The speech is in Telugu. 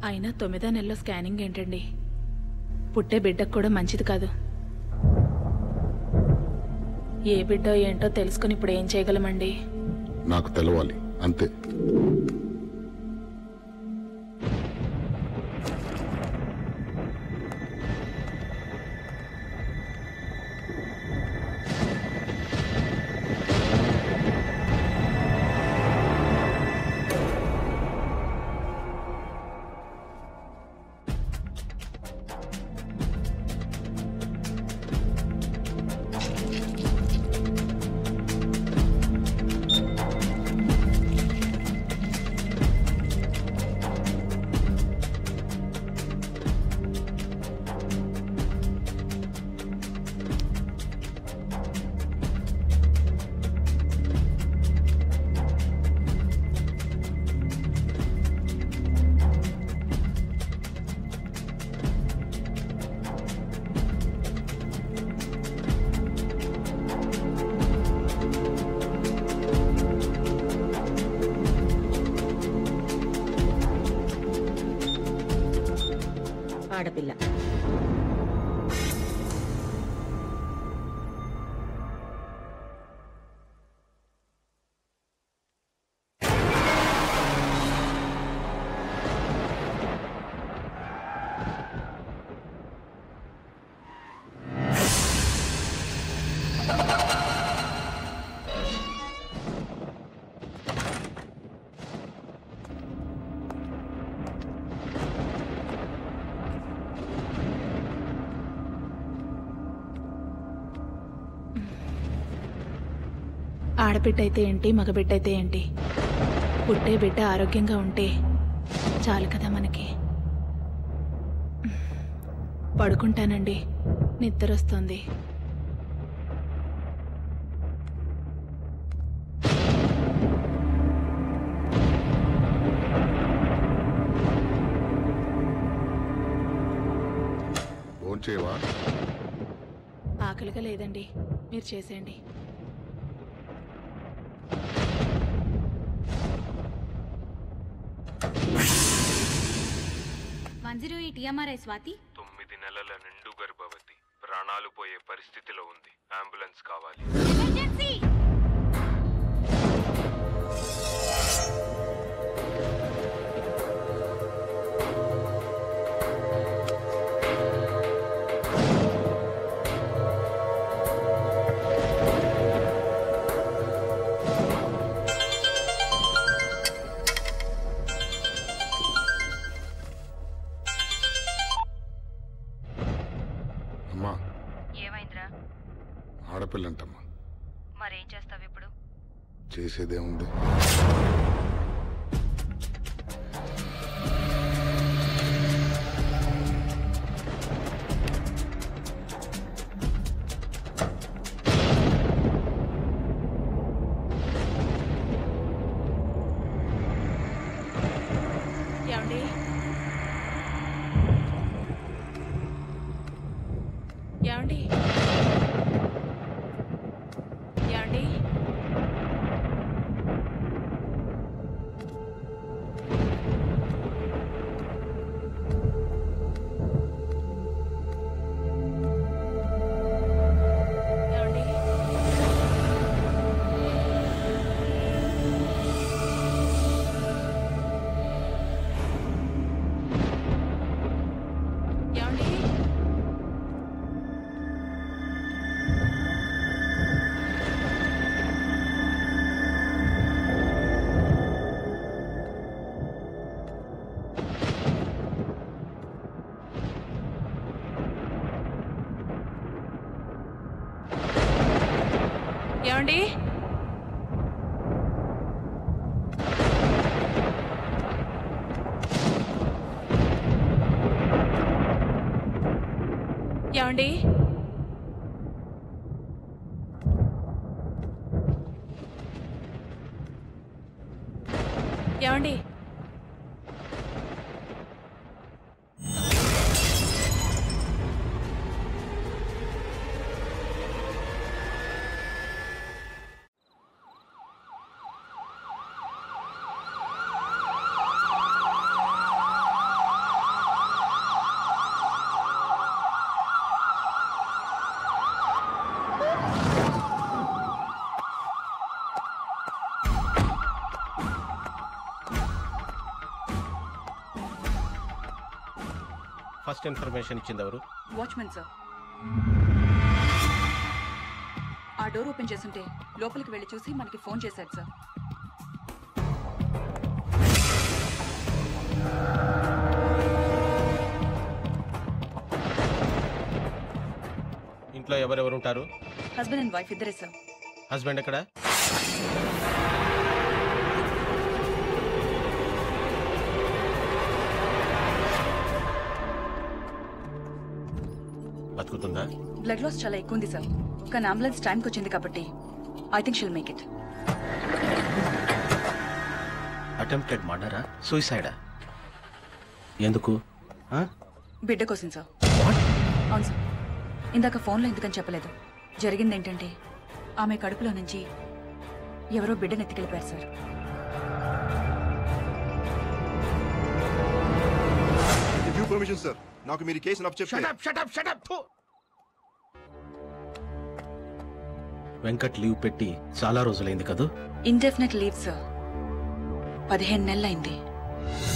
అయినా తొమ్మిదో నెలలో స్కానింగ్ ఏంటండి పుట్టే బిడ్డకు కూడా మంచిది కాదు ఏ బిడ్డో ఏంటో తెలుసుకుని ఇప్పుడు ఏం చేయగలమండి నాకు తెలవాలి అంతే ఆడపిల్ల ఆడబిడ్డ అయితే ఏంటి మగబిడ్డ అయితే ఏంటి పుట్టే బిడ్డ ఆరోగ్యంగా ఉంటే చాలు కదా మనకి పడుకుంటానండి నిద్ర వస్తుంది ఫోన్ చేయవా ఆకలిగా లేదండి మీరు చేసేయండి one zero eight EMRI Swathi తొమ్మిది నెలల నిండు గర్భవతి ప్రాణాలు పోయే పరిస్థితిలో ఉంది అంబులెన్స్ కావాలి ఎమర్జెన్సీ అమ్మా ఏమైందిరా ఆడపిల్లంటమ్మా మరేం చేస్తావు ఇప్పుడు చేసేదేముంది ఏమండి ఏమండి ఏమండి ఏమండి ఏమండి ఏమండి ఏమండి ఏమండి ఫస్ట్ ఇన్ఫర్మేషన్ ఇచ్చింది ఎవరు వాచ్మెన్ సార్ ఆ డోర్ ఓపెన్ చేస్తుంటే లోపలికి వెళ్ళి చూసి మనకి ఫోన్ చేశాడు సార్ ఇంట్లో ఎవరెవరు ఉంటారు హస్బెండ్ అండ్ వైఫ్ ఇద్దరే సార్ హస్బెండ్ ఎక్కడ బతుకుతుందా బ్లడ్ లాస్ చాలా ఎక్కువ ఉంది సార్ కానీ అంబులెన్స్ టైంకి వచ్చింది కాబట్టి I think she'll make it attempted మర్డరా సూసైడా ఎందుకు ఆ? బిడ్డ కోసం సార్ What? అవును సార్ ఇందాక ఫోన్లో ఎందుకని చెప్పలేదు జరిగింది ఏంటంటే ఆమె కడుపులో నుంచి ఎవరో బిడ్డను ఎత్తుకెళ్ళిపోయారు సార్ రివ్యూ పర్మిషన్ సార్ నాకు మీరు ఈ కేసును అప్ Shut చెప్తే up, shut up, shut up! Phew! Venkat leave పెట్టి చాలా రోజులైంది కదూ ఇండెఫినెట్ లీవ్ సార్ పదిహేను నెలలైంది